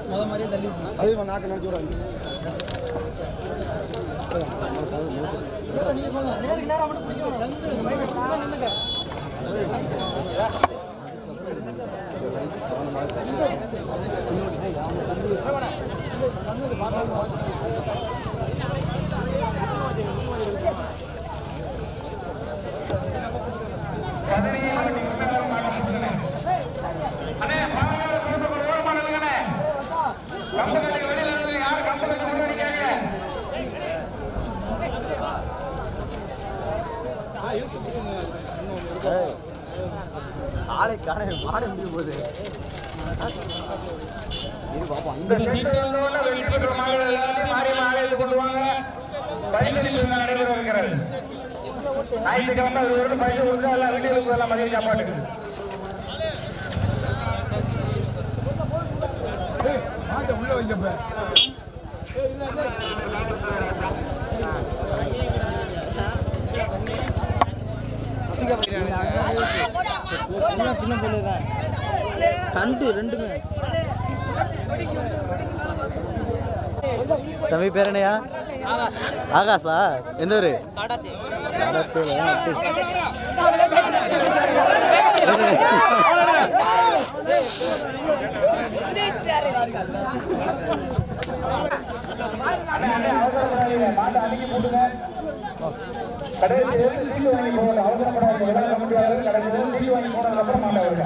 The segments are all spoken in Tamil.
அதே மாதிரி நாக்கு நினச்சி விடாது ஆளை காண மாட முடியும் போது ஞாயிற்றுக்கிழமை அது ஒரு பைசா கொடுத்தா எல்லாம் வீட்டுக்கு எல்லாம் மதிய சாப்பாட்டுக்கு சின்ன பொண்ணு தான் கண்டு ரெண்டுமே தம்பி பேர் என்னையா ஆகாஷா எந்த ஊரு மாட்டை அடக்கி போட்டுங்க கடைசி சீட்டு வாங்கி போகணும் அவசரப்படாத விளையாட முடியாது கடைசி சீட்டு வாங்கி போனதுக்கு அப்புறம் மாட்டை வருங்க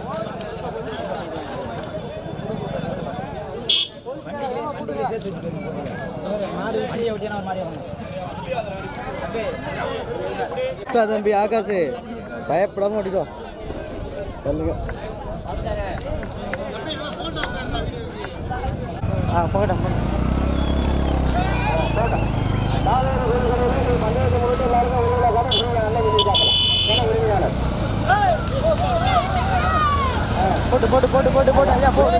அக்கா தம்பி ஆகாஷ் பயப்படாம ஓடிக்கோ சொல்லுங்க ஆ போகட்டும் போகட்டும் போட்டு போட்டு போட்டு போட்டு போட்டு ஐயா போ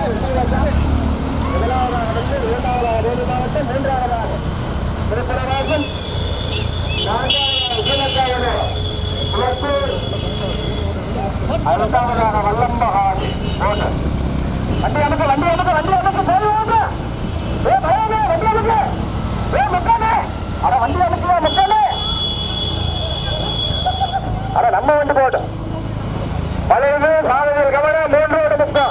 அடுத்தவராக வல்லம்பகாதி ஓட்டு வண்டி அனுப்பு வண்டி அனுப்பு வண்டி அனுப்பு போய் ஓட்டு ஏ பயமே வண்டி அனுப்பு ஏ முக்கானே அட வண்டி அனுப்புவா முக்கானே அட நம்ம வண்டி போட்டு பழையது சாலையில் கவனம் மூன்றோடு முக்கம்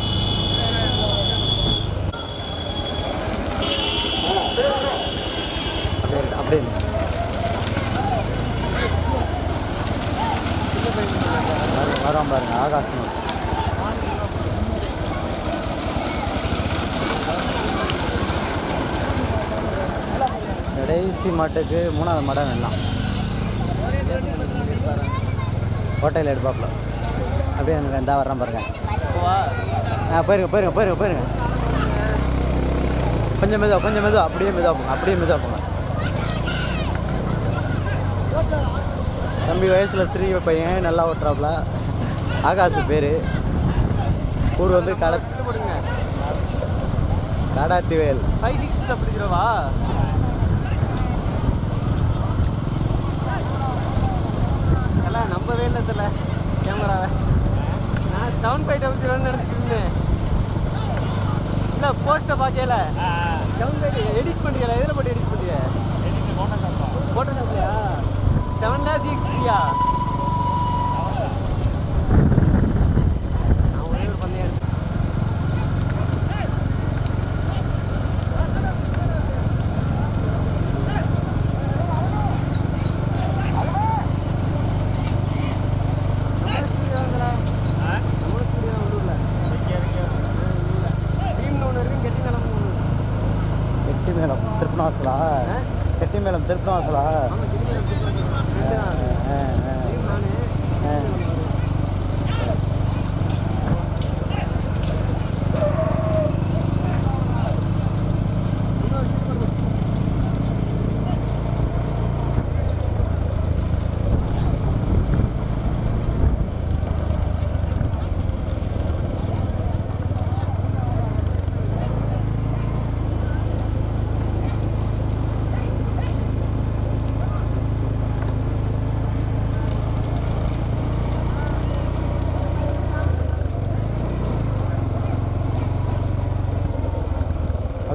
அப்படியே இரு, அப்படியே இரு. பாருங்க, வரோம் பாருங்க ஆகாசம் கடைசி மாட்டுக்கு மூணாவது மாடம் எல்லாம் ஹோட்டலில் எடுப்பாப்புல அப்படியே எனக்கு இந்த வர்றேன் பாருங்க ஆ போயிருங்க போயிருங்க போயிருங்க போயிருங்க கொஞ்சம் மெதுவா கொஞ்சம் மெதுவா அப்படியே மெதுவா போங்க அப்படியே மெதுவா போங்க தம்பி வயசில் சிறிய பையன் நல்லா ஓட்டுறாப்புல ஆகாசு பேர் ஊர் வந்து கட காடாத்தி வயல் ஃபைவ் சிக்ஸில் பிடிக்கிறவா எல்லாம் நம்பவே இல்லை தெரியல கேமராவை நான் செவன் ஃபைவ் டபுள் ஜீரோன்னு நினச்சிருந்தேன் இல்லை போஸ்ட்டை பார்க்கல செவன் ஃபைவ் எடிட் பண்ணுறீங்களா எதில் போட்டு எடிட் பண்ணுறீங்க போட்டோ ஷாப்லையா செவன் லேக் சிக்ஸ்டியா நான் ஒரே ஒரு பந்தயம் எடுத்தேன். கெட்டி மேளம் திருப்பணவாசலா கெட்டி மேளம் திருப்பணவாசலா ஆ, ஆ, ஆ.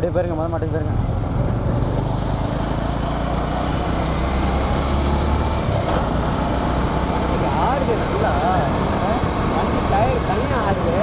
அப்படியே போயிருங்க முதல் மாட்டுக்கு போயிருங்க ஆடுது நல்லா வண்டி டயர் தனியாக ஆடுது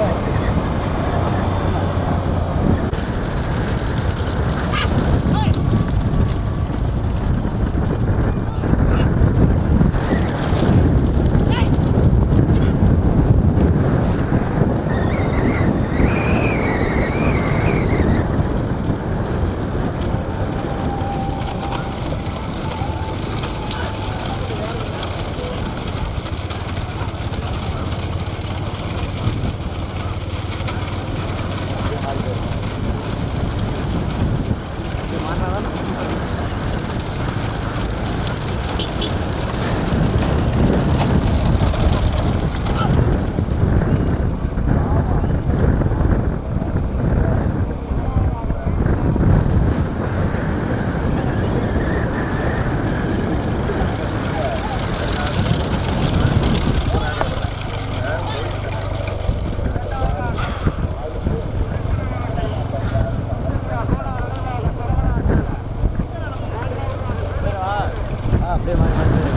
ஆ அப்படியே மாறி மாறி போயிருங்க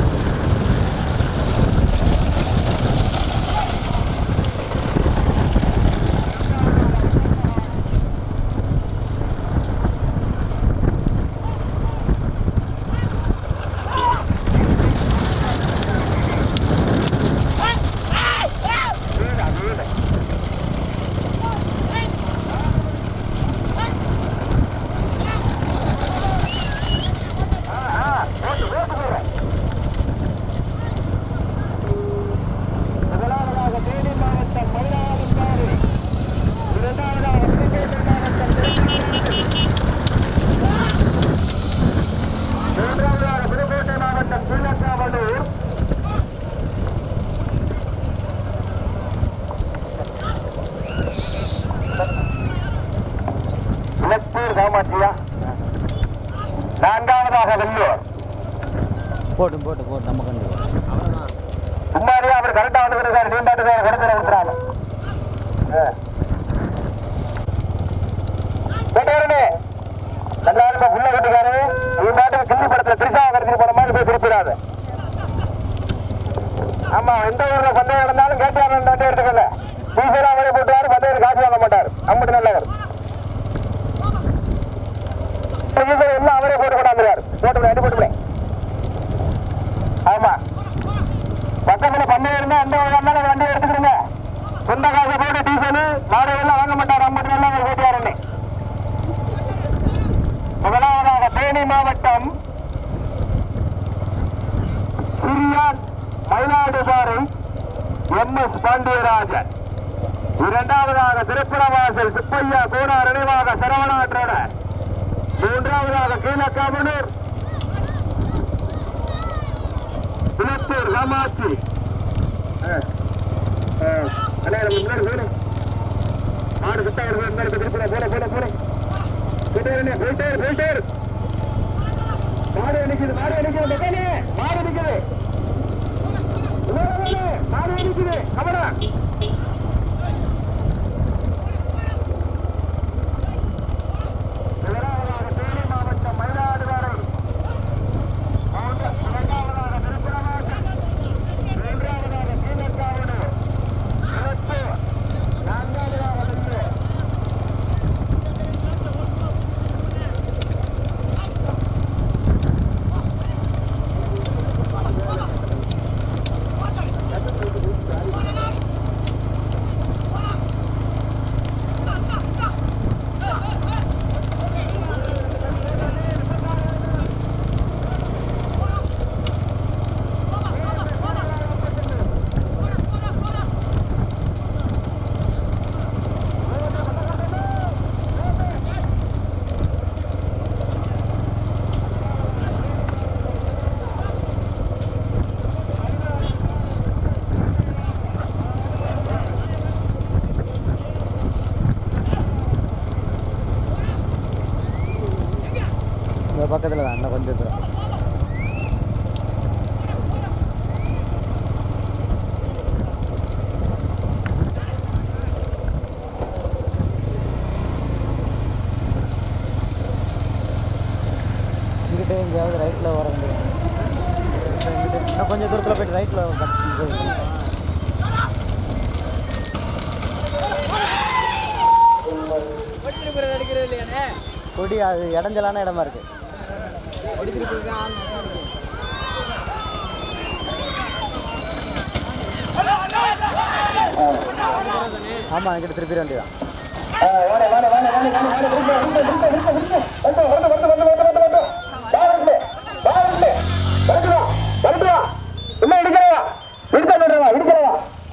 முதலாவதாக தேனி மாவட்டம் மயிலாடுதுறை இரண்டாவதாக புதுக்கோட்டை மாவட்டம் திருச்சிராப்பள்ளி. மூன்றாவதாக புதுக்கோட்டை மாவட்டம் கீழக்காவலூர் இலத்தூர் காமாட்சியா நான்காவதாக வெள்ளூர் போட்டு போட்டு போட்டு நம்ம கண்டு அவ்வளோதான் சும்மாரியா அவர் கரெக்டா வந்து சார் நீண்டாட்டு சார் கடத்துல விட்டுறாங்க கேட்டாருனே நல்லா இருப்ப புள்ள கட்டுக்காரு நீ பாட்டுக்கு கிள்ளி படத்துல திரிசா கடத்திட்டு போன மாதிரி போய் திருப்பிடாத ஆமா எந்த ஊர்ல பந்தயம் நடந்தாலும் கேட்டாரு ரெண்டு எடுத்துக்கல டீசலா வரை போட்டுவாரு பந்தயம் காசு வாங்க மாட்டாரு அம்மட்டு நல்லவர் டீசல் எல்லாம் அவரே போட்டு கொண்டாந்துருவாரு போட்டு அடி போட்டு ஆமா பக்கத்துல பண்ணையம் இருந்தா எந்த வந்தாலும் வண்டி எடுத்துக்கிறீங்க சொந்த காசு போட்டு டீசல் வாடகை எல்லாம் வாங்க மாட்டார் ஐம்பது நல்லா போட்டுவாருன்னு முதலாவதாக தேனி மாவட்டம் சிறியான் மயிலாடுபாறை எம் எஸ் பாண்டியராஜன் இரண்டாவதாக திருப்புறவாசல் சுப்பையா கோனார் நினைவாக சரவணாற்றோட மூன்றாவதாக கீழக்காமனூர் திருப்பூர் காமாட்சி அண்ணா நம்ம முன்னாடி போகணும் மாடு சுத்தம் வருது இந்த இடத்துல திருப்பூர் போட போட போட போயிட்டே போயிட்டே போயிட்டே மாடு நிக்குது மாடு நிக்குது மெக்கானே மாடு நிக்குது மாடு நிக்குது கமரா முதலாவதாக தேனி மாவட்டம் மயிலாடுதுறை மூன்று- இரண்டாவதாக திருப்புறமாசல் மூன்றாவதாக கீழக்காவடு திருப்பூர் நான்காவதாக வெள்ளூர் இந்த பக்கத்தில் தான் இன்னும் கொஞ்சம் தூரம் எங்கேயாவது ரைட்டில் வர வேண்டியது இன்னும் கொஞ்சம் தூரத்தில் போயிட்டு ரைட்டில் கொடி அது இடைஞ்சலான இடமா இருக்கு ஆமாம் என்கிட்ட திருப்பி வேண்டியதான் இன்னும் இடிக்கிறவா இடிக்க விடுறவா இடிக்கிறவா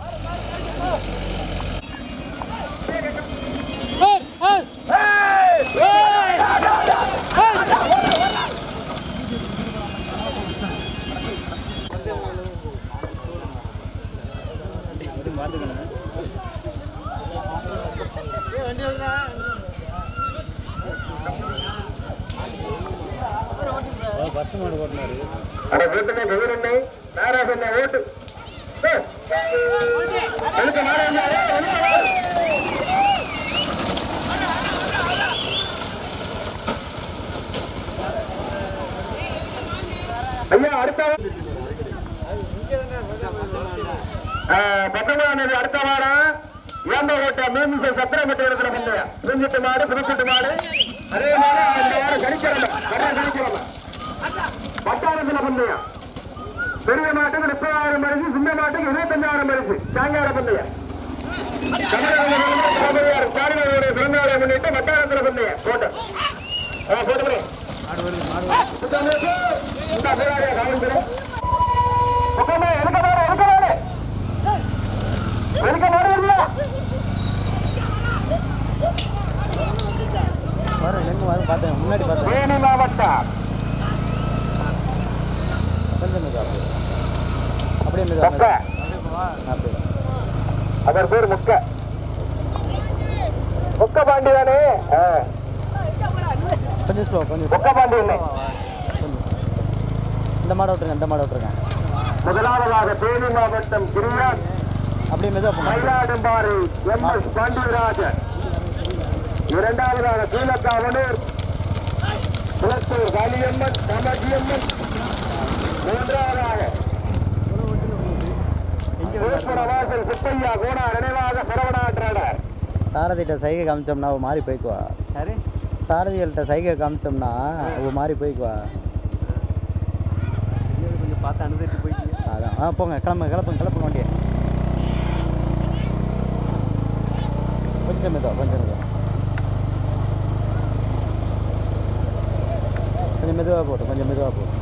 பஸ் மாடு ஓட்டினாரு அட வீட்டுல கதிரண்ணை நாராசண்ணை ஓட்டு ஏய், எழுக்க நாராயணா, ஓட்டு, எழுக்க, ஓட்டு. ஐயா அடுத்த பத்தொன்பதாம் தேதி அடுத்த வாரம் ஏம்பகோட்டை மீன்மிசை சத்திரமட்டு இருக்கிற பந்தயம் புதுஞ்சிட்டு மாடு புதுச்சிட்டு மாடு அதே மாதிரி இந்த வாரம் சனிக்கிழமை வர சனிக்கிழமை பத்தாயிரத்துல பந்தயம் பெரிய மாட்டுக்கு முப்பதாயிரம் பரிசு சின்ன மாட்டுக்கு இருபத்தஞ்சாயிரம் பரிசு சாயங்கால பந்தயம் தமிழக காரினுடைய பிறந்தநாளை முன்னிட்டு பத்தாயிரத்துல பந்தயம் போட்டு ஆ, போட்டு போடு. இந்த போராடிய காவல்துறை. பக்கமே, எடுக்க பாரு, எடுக்க பாரு. எடுக்க பாரு, இல்லையா? வரும் எங்கே வரும் பார்த்தேன் முன்னாடி பார்த்தேன் தேனி மாவட்டம் கொஞ்சம் மெதுவா அப்படியே மெதுவா மொக்க மெதுவா. அப்படியே அதன் பேர் முக்க முக்க பாண்டி தானே ஆ, கொஞ்சம் ஸ்லோ கொஞ்சம் slow. முக்க பாண்டி இல்லை கொஞ்சம் இந்த மாடை விட்டுருங்க இந்த மாடை விட்டுருங்க முதலாவதாக தேனி மாவட்டம் கிரியான் அப்படியே மெதுவா போங்க மயிலாடும்பாறை எம் எஸ் பாண்டியராஜன் இரண்டாவதாக கீழக்காவனூர் குளத்தூர் காளியம்மன் காமாட்சியம்மன் மூன்றாவதாக திருப்புறவாசல் சுப்பையா கோணா நினைவாக சரவணாற்றாளர் சாரதிகிட்ட சைகை காமிச்சோம்னா அவ மாறி போய்க்குவா சரி சாரதிகள்கிட்ட சைகை காமிச்சோம்னா அவ மாறி போய்க்குவா கொஞ்சம் பார்த்து அனுசரித்து போயிட்டீங்க அதான் ஆ போங்க கிளம்புங்க கிளப்புங்க கிளப்புங்க வண்டியை கொஞ்சம் மெதுவா கொஞ்சம் மெதுவா கொஞ்சம் மெதுவாக போட்டு கொஞ்சம் மெதுவாக போட்டு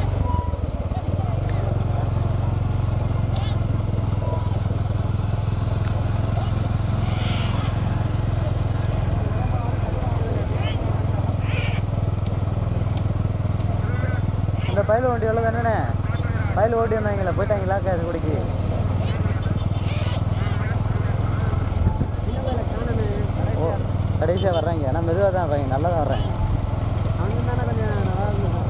இந்த பயில் வண்டி எவ்வளோ தானே பயில் ஓட்டி வந்தாங்களே போயிட்டாங்களா காசு குடிக்கு ஓ கடைசியாக வர்றாங்க நான் மெதுவாக தான் வர்றேன் நல்லா தான் வர்றேன் அங்கே தானே கொஞ்சம் நல்லா இருந்தது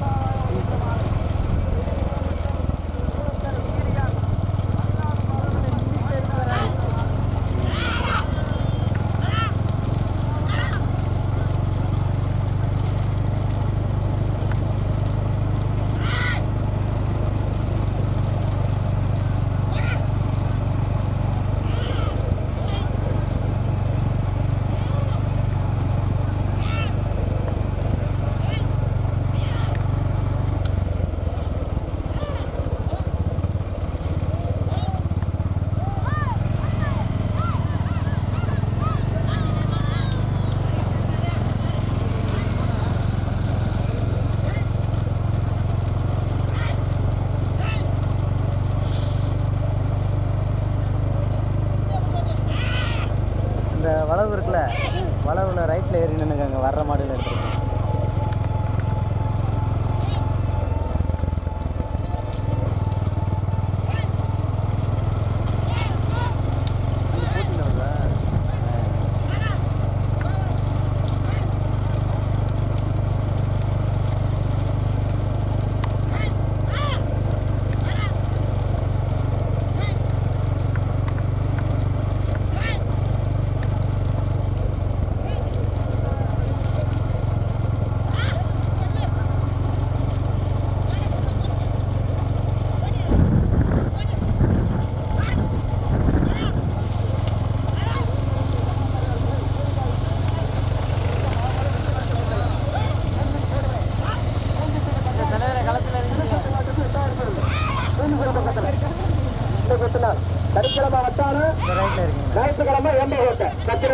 இந்த வளவு இருக்குல்ல வளவுல ரைட்டில் ஏறி நின்றுக்காங்க வர்ற மாடுல எடுத்துருக்கேன்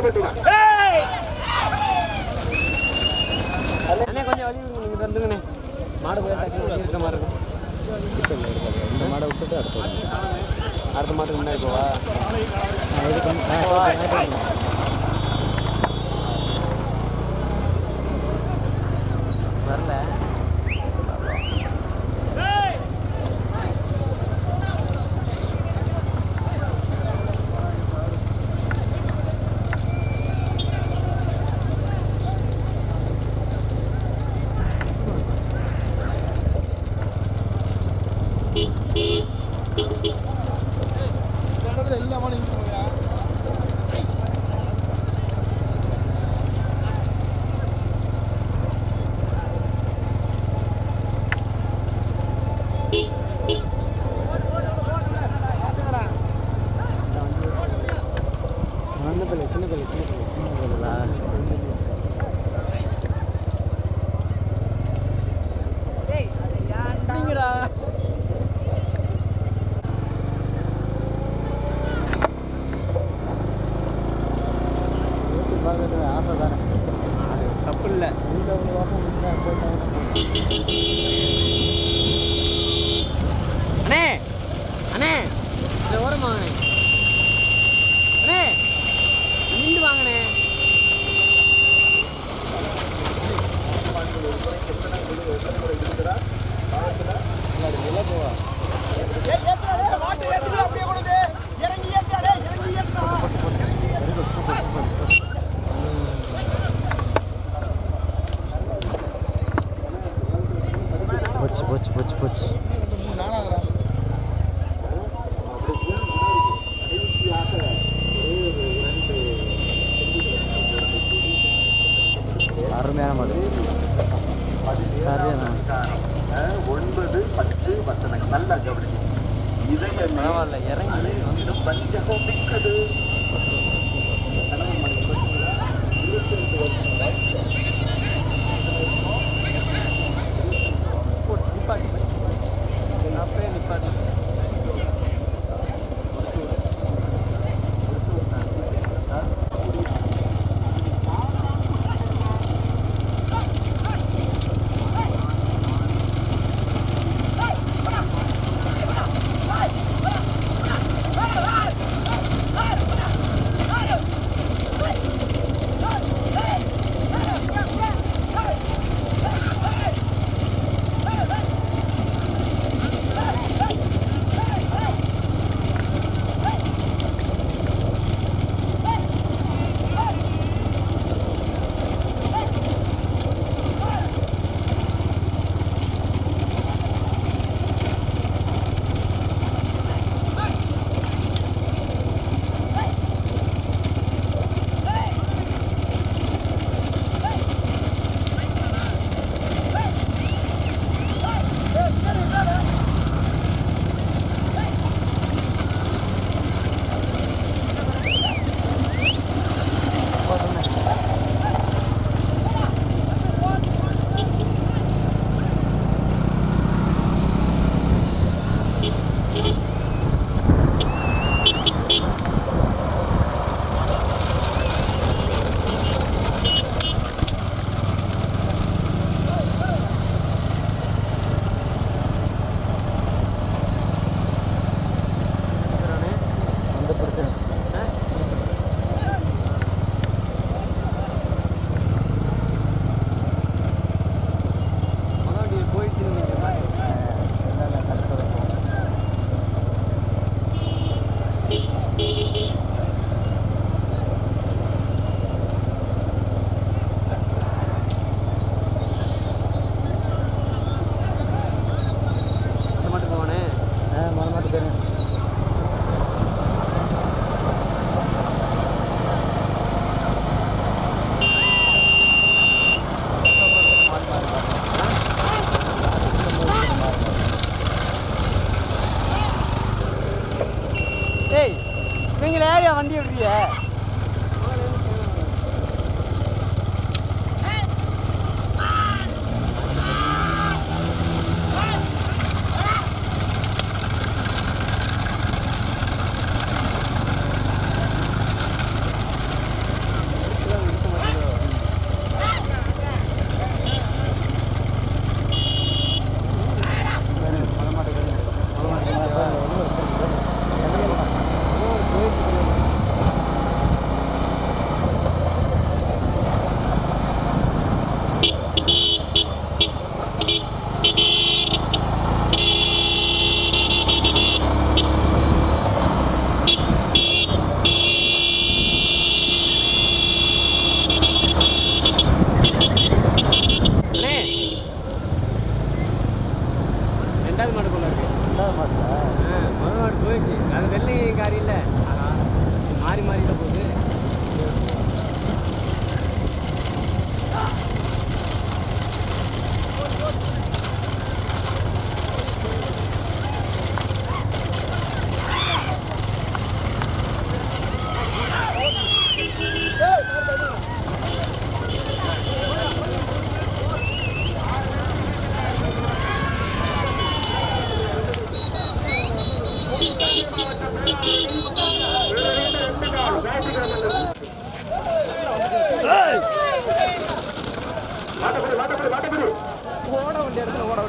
சத்திரப்பட்டினம் அண்ணே கொஞ்சம் வழி விடுங்க நீங்கள் தந்துங்கண்ணே மாடு போய் டக்குனு வழி இருக்கிற மாதிரி இருக்கும் இந்த மாடை விட்டுட்டு அடுத்து அடுத்த மாட்டுக்கு முன்னாடி போவா இதுக்கு வந்து ஆ, போட்டு, போட்டு. வரல சின்ன பிள்ளை சின்ன பிள்ளை சின்ன பிள்ளை சின்ன பிள்ளைதா அப்படிங்கடா பார்க்கறது ஆசை தானே அது தப்பு இல்லை இந்த ஒரு வாரம் முடிஞ்சா போயிட்டாங்க அண்ணே அண்ணே இந்த ஓரமா வாங்கண்ணே அண்ணே நின்று வாங்கண்ணே போச்சு போச்சு போச்சு போச்சு அருமையான மாடு சரியான ஒன்பது பத்து வசனங்கள் நல்லா கவனிச்சு இதய பரவாயில்ல இறங்கி இன்னும் பஞ்சகம் மிக்கது நிப்பாட்டி அப்படியே நிப்பாட்டி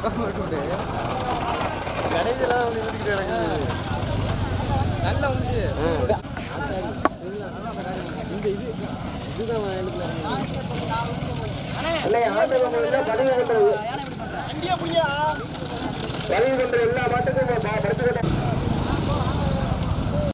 உட்காந்து விட்டு கடைசியெல்லாம் வந்து இழுத்துக்கிட்டு கிடக்குது நல்லா வந்து இந்த இது இதுதான் எடுக்கலாம் இல்லை ஆண்டு பதிவு கொண்டது பதிவு கொண்ட எல்லா மாட்டுக்கும்